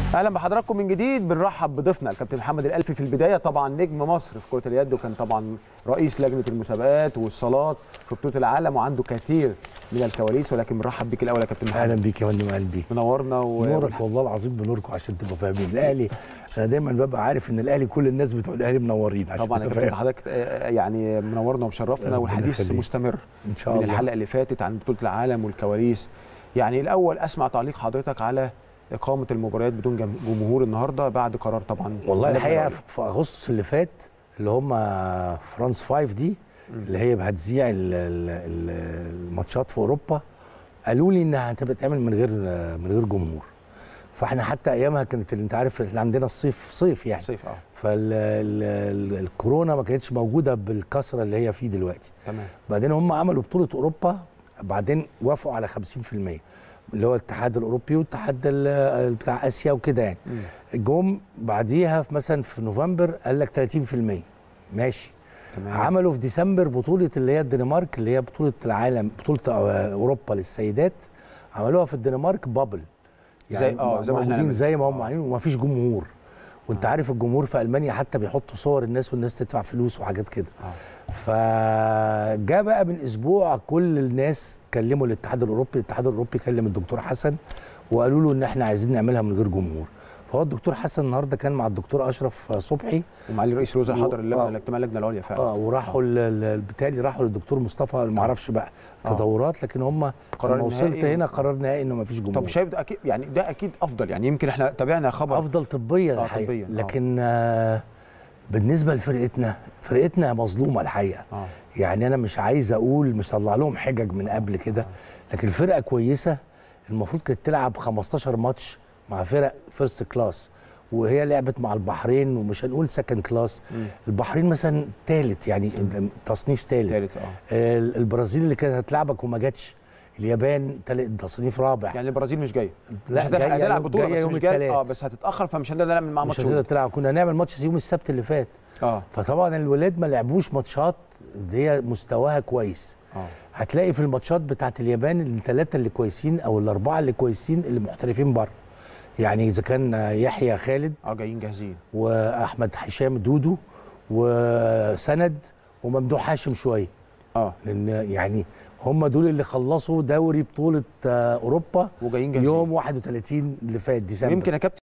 اهلا بحضراتكم من جديد بنرحب بضيفنا الكابتن محمد الالفي في البدايه طبعا نجم مصر في كره اليد وكان طبعا رئيس لجنه المسابقات والصالات في بطوله العالم وعنده كثير من الكواليس ولكن بنرحب بيك الاول يا كابتن اهلا محمد بيك يا فندم اهلا بيك منورنا و... نورك والله العظيم بنوركم عشان تبقوا فاهمين الاهلي انا دايما ببقى عارف ان الاهلي كل الناس بتوع الاهلي منورين عشان طبعا يا تبقى كابتن فاهم حضرتك آه، يعني منورنا ومشرفنا ربنا والحديث يخليك. مستمر ان شاء من الله الحلقه اللي فاتت عن بطوله العالم والكواليس يعني الاول اسمع تعليق حضرتك على اقامه المباريات بدون جم- جمهور النهارده بعد قرار طبعا والله اللجنة الحقيقه العليا. في اغسطس اللي فات اللي هم فرانس 5 دي اللي هي هتذيع ال- ال- ال- الماتشات في اوروبا قالوا لي انها هتبقى تعمل من غير من غير جمهور فاحنا حتى ايامها كانت انت عارف احنا عندنا الصيف صيف يعني صيف اه فالكورونا ما كانتش موجوده بالكثره اللي هي فيه دلوقتي تمام بعدين هم عملوا بطوله اوروبا بعدين وافقوا على 50% اللي هو الاتحاد الاوروبي والاتحاد ال- بتاع اسيا وكده يعني مم. جم بعديها في مثلا في نوفمبر قال لك 30% ماشي تمام عملوا في ديسمبر بطوله اللي هي الدنمارك اللي هي بطوله العالم بطوله آه، اوروبا للسيدات عملوها في الدنمارك بابل زي- آه، زي ما إحنا موجودين نعمل. زي ما هم آه. عاملين وما فيش جمهور وانت عارف الجمهور في المانيا حتى بيحطوا صور الناس والناس تدفع فلوس وحاجات كده آه. فجاء بقى من اسبوع كل الناس كلموا الاتحاد الاوروبي الاتحاد الاوروبي كلم الدكتور حسن وقالوا له ان احنا عايزين نعملها من غير جمهور فهو الدكتور حسن النهارده كان مع الدكتور اشرف صبحي ومعالي رئيس الوزراء و- حضر اللجنه آه. الاجتماع اللجنه العليا فعلا اه وراحوا ال- ال- بالتالي راحوا للدكتور مصطفى ما اعرفش بقى آه. تطورات لكن هم قرار لما وصلت نهائي. هنا قرار نهائي انه ما فيش جمهور طب شايف ده اكيد يعني ده اكيد افضل يعني يمكن احنا تابعنا خبر افضل طبيا آه، الحقيقه طبياً، آه. لكن آه بالنسبه لفرقتنا فرقتنا مظلومه الحقيقه اه يعني انا مش عايز اقول مش طلع لهم حجج من قبل كده لكن الفرقه كويسه المفروض كانت تلعب 15 ماتش مع فرق فيرست كلاس وهي لعبت مع البحرين ومش هنقول سكند كلاس مم. البحرين مثلا ثالث يعني تصنيف ثالث ثالث اه البرازيل اللي كانت هتلعبك وما جاتش اليابان تالت تصنيف رابع يعني البرازيل مش جايه لا، مش هتلعب- جاية هتلعب يوم- بطوله جاية بس يوم مش جايه التلات. اه بس هتتاخر فمش هنقدر نعمل معاها مش ماتش هتقدر ودي. تلعب كنا هنعمل ماتش يوم السبت اللي فات اه فطبعا الولاد ما لعبوش ماتشات هي مستواها كويس اه هتلاقي في الماتشات بتاعت اليابان الثلاثه اللي كويسين او الاربعه اللي كويسين اللي محترفين بره يعني اذا كان يحيى خالد اه جايين جاهزين واحمد هشام دودو وسند وممدوح هاشم شويه اه لان يعني هم دول اللي خلصوا دوري بطوله آه، اوروبا وجايين جاهزين يوم 31 اللي فات ديسمبر ويمكن يا كابتن